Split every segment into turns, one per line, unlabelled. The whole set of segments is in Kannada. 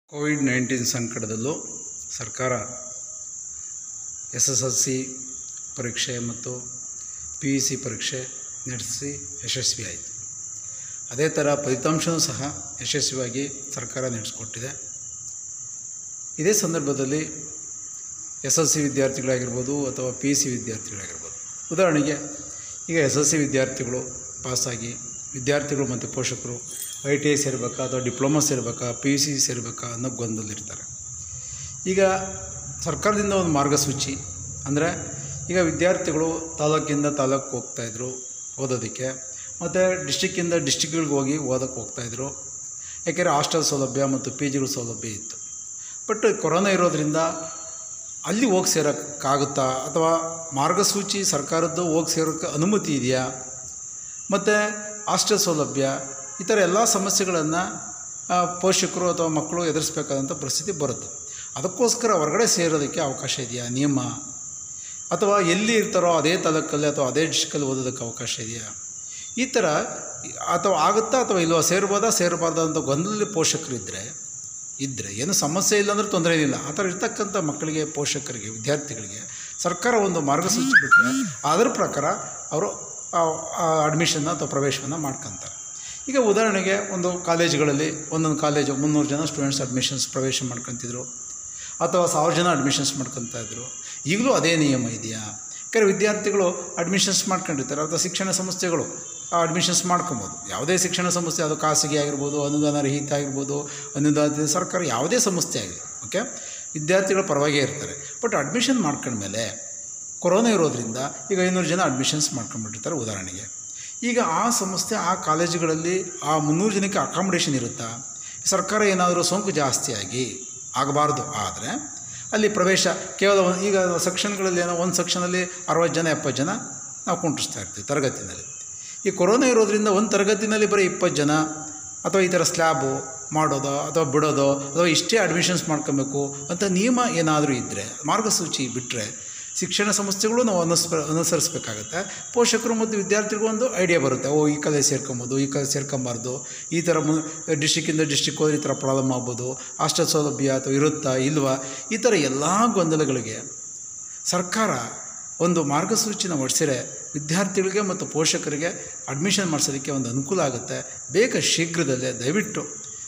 ಕೋವಿಡ್ ನೈನ್ಟೀನ್ ಸಂಕಟದಲ್ಲೂ ಸರ್ಕಾರ ಎಸ್ ಎಸ್ ಎಲ್ ಸಿ ಪರೀಕ್ಷೆ ಮತ್ತು ಪಿ ಯು ಸಿ ಪರೀಕ್ಷೆ ನಡೆಸಿ ಯಶಸ್ವಿಯಾಯಿತು ಅದೇ ಥರ ಫಲಿತಾಂಶವೂ ಸಹ ಯಶಸ್ವಿಯಾಗಿ ಸರ್ಕಾರ ನಡೆಸಿಕೊಟ್ಟಿದೆ ಇದೇ ಸಂದರ್ಭದಲ್ಲಿ ಎಸ್ ಎಲ್ ಸಿ ವಿದ್ಯಾರ್ಥಿಗಳಾಗಿರ್ಬೋದು ಅಥವಾ ಪಿ ಯು ಸಿ ವಿದ್ಯಾರ್ಥಿಗಳಾಗಿರ್ಬೋದು ಉದಾಹರಣೆಗೆ ಈಗ ಎಸ್ ಎಲ್ ಸಿ ವಿದ್ಯಾರ್ಥಿಗಳು ಪಾಸಾಗಿ ವಿದ್ಯಾರ್ಥಿಗಳು ಮತ್ತು ಪೋಷಕರು ಐ ಟಿ ಐ ಸೇರಬೇಕಾ ಅಥವಾ ಡಿಪ್ಲೊಮಾ ಸೇರಬೇಕಾ ಪಿ ಯು ಸಿ ಸೇರಬೇಕಾ ಅನ್ನೋ ಗೊಂದಲಿರ್ತಾರೆ ಈಗ ಸರ್ಕಾರದಿಂದ ಒಂದು ಮಾರ್ಗಸೂಚಿ ಅಂದರೆ ಈಗ ವಿದ್ಯಾರ್ಥಿಗಳು ತಾಲೂಕಿಂದ ತಾಲೂಕು ಹೋಗ್ತಾಯಿದ್ರು ಓದೋದಕ್ಕೆ ಮತ್ತು ಡಿಸ್ಟಿಕ್ಕಿಂದ ಡಿಸ್ಟಿಕ್ಗಳಿಗೆ ಹೋಗಿ ಓದೋಕ್ಕೆ ಹೋಗ್ತಾಯಿದ್ರು ಯಾಕೆಂದರೆ ಹಾಸ್ಟೆಲ್ ಸೌಲಭ್ಯ ಮತ್ತು ಪಿ ಜಿಗಳ ಸೌಲಭ್ಯ ಇತ್ತು ಬಟ್ ಕೊರೋನಾ ಇರೋದ್ರಿಂದ ಅಲ್ಲಿ ಹೋಗಿ ಸೇರೋಕ್ಕಾಗುತ್ತಾ ಅಥವಾ ಮಾರ್ಗಸೂಚಿ ಸರ್ಕಾರದ್ದು ಹೋಗಿ ಸೇರೋಕ್ಕೆ ಅನುಮತಿ ಇದೆಯಾ ಮತ್ತು ಹಾಸ್ಟೆಲ್ ಸೌಲಭ್ಯ ಈ ಥರ ಎಲ್ಲ ಸಮಸ್ಯೆಗಳನ್ನು ಪೋಷಕರು ಅಥವಾ ಮಕ್ಕಳು ಎದುರಿಸ್ಬೇಕಾದಂಥ ಪರಿಸ್ಥಿತಿ ಬರುತ್ತೆ ಅದಕ್ಕೋಸ್ಕರ ಹೊರಗಡೆ ಸೇರೋದಕ್ಕೆ ಅವಕಾಶ ಇದೆಯಾ ನಿಯಮ ಅಥವಾ ಎಲ್ಲಿ ಇರ್ತಾರೋ ಅದೇ ತಾಲೂಕಲ್ಲಿ ಅಥವಾ ಅದೇ ಡಿಸ್ಟಿಕಲ್ಲಿ ಓದೋದಕ್ಕೆ ಅವಕಾಶ ಇದೆಯಾ ಈ ಥರ ಅಥವಾ ಆಗುತ್ತಾ ಅಥವಾ ಇಲ್ವಾ ಸೇರ್ಬೋದಾ ಸೇರಬಾರ್ದಾ ಅಂತ ಗೊಂದಲದಲ್ಲಿ ಪೋಷಕರಿದ್ದರೆ ಇದ್ದರೆ ಏನು ಸಮಸ್ಯೆ ಇಲ್ಲ ಅಂದರೆ ತೊಂದರೆ ಏನಿಲ್ಲ ಆ ಥರ ಇರ್ತಕ್ಕಂಥ ಮಕ್ಕಳಿಗೆ ಪೋಷಕರಿಗೆ ವಿದ್ಯಾರ್ಥಿಗಳಿಗೆ ಸರ್ಕಾರ ಒಂದು ಮಾರ್ಗಸೂಚಿ ಬಿಟ್ಟರೆ ಅದರ ಪ್ರಕಾರ ಅವರು ಅಡ್ಮಿಷನ್ನ ಅಥವಾ ಪ್ರವೇಶವನ್ನು ಮಾಡ್ಕೊತಾರೆ ಈಗ ಉದಾಹರಣೆಗೆ ಒಂದು ಕಾಲೇಜುಗಳಲ್ಲಿ ಒಂದೊಂದು ಕಾಲೇಜು ಮುನ್ನೂರು ಜನ ಸ್ಟೂಡೆಂಟ್ಸ್ ಅಡ್ಮಿಷನ್ಸ್ ಪ್ರವೇಶ ಮಾಡ್ಕೊತಿದ್ರು ಅಥವಾ ಸಾವಿರ ಜನ ಅಡ್ಮಿಷನ್ಸ್ ಮಾಡ್ಕೊತಾ ಇದ್ರು ಈಗಲೂ ಅದೇ ನಿಯಮ ಇದೆಯಾ ಯಾಕಂದರೆ ವಿದ್ಯಾರ್ಥಿಗಳು ಅಡ್ಮಿಷನ್ಸ್ ಮಾಡ್ಕೊಂಡಿರ್ತಾರೆ ಅಥವಾ ಶಿಕ್ಷಣ ಸಂಸ್ಥೆಗಳು ಅಡ್ಮಿಷನ್ಸ್ ಮಾಡ್ಕೊಬೋದು ಯಾವುದೇ ಶಿಕ್ಷಣ ಸಂಸ್ಥೆ ಅದು ಖಾಸಗಿ ಆಗಿರ್ಬೋದು ಅನುದಾನ ರಹಿತ ಆಗಿರ್ಬೋದು ಅನುದಾನ ಸರ್ಕಾರ ಯಾವುದೇ ಸಂಸ್ಥೆ ಆಗಲಿ ಓಕೆ ವಿದ್ಯಾರ್ಥಿಗಳ ಪರವಾಗೇ ಇರ್ತಾರೆ ಬಟ್ ಅಡ್ಮಿಷನ್ ಮಾಡ್ಕೊಂಡ್ಮೇಲೆ ಕೊರೋನಾ ಇರೋದ್ರಿಂದ ಈಗ ಐನೂರು ಜನ ಅಡ್ಮಿಷನ್ಸ್ ಮಾಡ್ಕೊಂಡ್ಬಿಟ್ಟಿರ್ತಾರೆ ಉದಾಹರಣೆಗೆ ಈಗ ಆ ಸಂಸ್ಥೆ ಆ ಕಾಲೇಜುಗಳಲ್ಲಿ ಆ ಮುನ್ನೂರು ಜನಕ್ಕೆ ಅಕಾಮಿಡೇಷನ್ ಇರುತ್ತಾ ಸರ್ಕಾರ ಏನಾದರೂ ಸೋಂಕು ಜಾಸ್ತಿಯಾಗಿ ಆಗಬಾರ್ದು ಆದರೆ ಅಲ್ಲಿ ಪ್ರವೇಶ ಕೇವಲ ಒಂದು ಈಗ ಸೆಕ್ಷನ್ಗಳಲ್ಲಿ ಏನೋ ಒಂದು ಸೆಕ್ಷನಲ್ಲಿ ಅರವತ್ತು ಜನ ಎಪ್ಪತ್ತು ಜನ ನಾವು ಕುಂಟಿಸ್ತಾ ಇರ್ತೀವಿ ತರಗತಿನಲ್ಲಿ ಈ ಕೊರೋನಾ ಇರೋದ್ರಿಂದ ಒಂದು ತರಗತಿನಲ್ಲಿ ಬರೀ ಇಪ್ಪತ್ತು ಜನ ಅಥವಾ ಈ ಥರ ಸ್ಲ್ಯಾಬು ಮಾಡೋದೋ ಅಥವಾ ಬಿಡೋದೋ ಅಥವಾ ಇಷ್ಟೇ ಅಡ್ಮಿಷನ್ಸ್ ಮಾಡ್ಕೊಬೇಕು ಅಂತ ನಿಯಮ ಏನಾದರೂ ಇದ್ದರೆ ಮಾರ್ಗಸೂಚಿ ಬಿಟ್ಟರೆ ಶಿಕ್ಷಣ ಸಂಸ್ಥೆಗಳು ನಾವು ಅನುಸ್ಪ ಅನುಸರಿಸ್ಬೇಕಾಗತ್ತೆ ಪೋಷಕರು ಮತ್ತು ವಿದ್ಯಾರ್ಥಿಗಳಿಗೂ ಒಂದು ಐಡಿಯಾ ಬರುತ್ತೆ ಓ ಈ ಕಾಲೇಜ್ ಸೇರ್ಕೊಬೋದು ಈ ಕಾಲೇಜ್ ಸೇರ್ಕೊಬಾರ್ದು ಈ ಥರ ಮು ಡಿಸ್ಟಿಕ್ಕಿಂದ ಡಿಸ್ಟಿಕ್ ಹೋದ್ರೆ ಈ ಥರ ಪ್ರಾಬ್ಲಮ್ ಆಗ್ಬೋದು ಹಾಸ್ಟೆಲ್ ಸೌಲಭ್ಯ ಅಥವಾ ಇರುತ್ತಾ ಇಲ್ವಾ ಈ ಥರ ಎಲ್ಲ ಗೊಂದಲಗಳಿಗೆ ಸರ್ಕಾರ ಒಂದು ಮಾರ್ಗಸೂಚಿನ ಹೊರಡಿಸಿರೆ ವಿದ್ಯಾರ್ಥಿಗಳಿಗೆ ಮತ್ತು ಪೋಷಕರಿಗೆ ಅಡ್ಮಿಷನ್ ಮಾಡಿಸೋದಕ್ಕೆ ಒಂದು ಅನುಕೂಲ ಆಗುತ್ತೆ ಬೇಗ ಶೀಘ್ರದಲ್ಲೇ ದಯವಿಟ್ಟು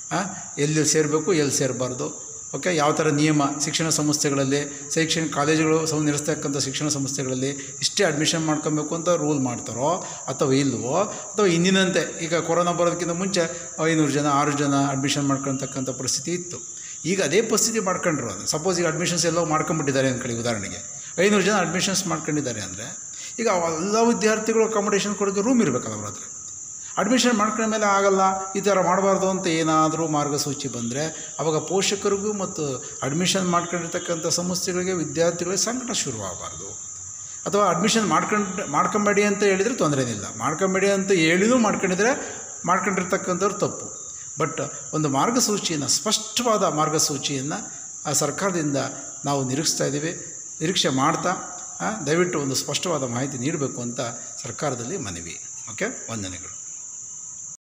ಎಲ್ಲಿ ಸೇರಬೇಕು ಎಲ್ಲಿ ಸೇರಬಾರ್ದು ಓಕೆ ಯಾವ ಥರ ನಿಯಮ ಶಿಕ್ಷಣ ಸಂಸ್ಥೆಗಳಲ್ಲಿ ಶೈಕ್ಷಣಿಕ ಕಾಲೇಜುಗಳು ಸಮ ನಡೆಸ್ತಕ್ಕಂಥ ಶಿಕ್ಷಣ ಸಂಸ್ಥೆಗಳಲ್ಲಿ ಇಷ್ಟೇ ಅಡ್ಮಿಷನ್ ಮಾಡ್ಕೊಬೇಕು ಅಂತ ರೂಲ್ ಮಾಡ್ತಾರೋ ಅಥವಾ ಇಲ್ವೋ ಅಥವಾ ಇಂದಿನಂತೆ ಈಗ ಕೊರೋನಾ ಬರೋದಕ್ಕಿಂತ ಮುಂಚೆ ಐನೂರು ಜನ ಆರು ಜನ ಅಡ್ಮಿಷನ್ ಮಾಡ್ಕೊಳ್ತಕ್ಕಂಥ ಪರಿಸ್ಥಿತಿ ಇತ್ತು ಈಗ ಅದೇ ಪರಿಸ್ಥಿತಿ ಮಾಡ್ಕೊಂಡ್ರು ಅದು ಸಪೋಸ್ ಈಗ ಅಡ್ಮಿಷನ್ಸ್ ಎಲ್ಲೋ ಮಾಡ್ಕೊಂಬಿಟ್ಟಿದ್ದಾರೆ ಅಂದ್ಕೊಳ್ಳಿ ಉದಾಹರಣೆಗೆ ಐನೂರು ಜನ ಅಡ್ಮಿಷನ್ಸ್ ಮಾಡ್ಕೊಂಡಿದ್ದಾರೆ ಅಂದರೆ ಈಗ ಎಲ್ಲ ವಿದ್ಯಾರ್ಥಿಗಳು ಅಕಾಮಿಡೇಷನ್ ಕೊಡೋಕ್ಕೆ ರೂಮ್ ಇರಬೇಕಲ್ಲ ಅವ್ರ ಹತ್ರ ಅಡ್ಮಿಷನ್ ಮಾಡ್ಕೊಂಡ ಮೇಲೆ ಆಗಲ್ಲ ಈ ಥರ ಮಾಡಬಾರ್ದು ಅಂತ ಏನಾದರೂ ಮಾರ್ಗಸೂಚಿ ಬಂದರೆ ಅವಾಗ ಪೋಷಕರಿಗೂ ಮತ್ತು ಅಡ್ಮಿಷನ್ ಮಾಡ್ಕೊಂಡಿರ್ತಕ್ಕಂಥ ಸಂಸ್ಥೆಗಳಿಗೆ ವಿದ್ಯಾರ್ಥಿಗಳಿಗೆ ಸಂಕಟ ಶುರುವಾಗಬಾರ್ದು ಅಥವಾ ಅಡ್ಮಿಷನ್ ಮಾಡ್ಕೊಂಡು ಮಾಡ್ಕೊಂಬೇಡಿ ಅಂತ ಹೇಳಿದರೆ ತೊಂದರೆ ಏನಿಲ್ಲ ಮಾಡ್ಕೊಂಬೇಡಿ ಅಂತ ಹೇಳಿನೂ ಮಾಡ್ಕೊಂಡಿದ್ರೆ ಮಾಡ್ಕೊಂಡಿರ್ತಕ್ಕಂಥವ್ರು ತಪ್ಪು ಬಟ್ ಒಂದು ಮಾರ್ಗಸೂಚಿಯನ್ನು ಸ್ಪಷ್ಟವಾದ ಮಾರ್ಗಸೂಚಿಯನ್ನು ಆ ಸರ್ಕಾರದಿಂದ ನಾವು ನಿರೀಕ್ಷಿಸ್ತಾ ಇದ್ದೀವಿ ನಿರೀಕ್ಷೆ ಮಾಡ್ತಾ ದಯವಿಟ್ಟು ಒಂದು ಸ್ಪಷ್ಟವಾದ ಮಾಹಿತಿ ನೀಡಬೇಕು ಅಂತ ಸರ್ಕಾರದಲ್ಲಿ ಮನವಿ ಓಕೆ ವಂದನೆಗಳು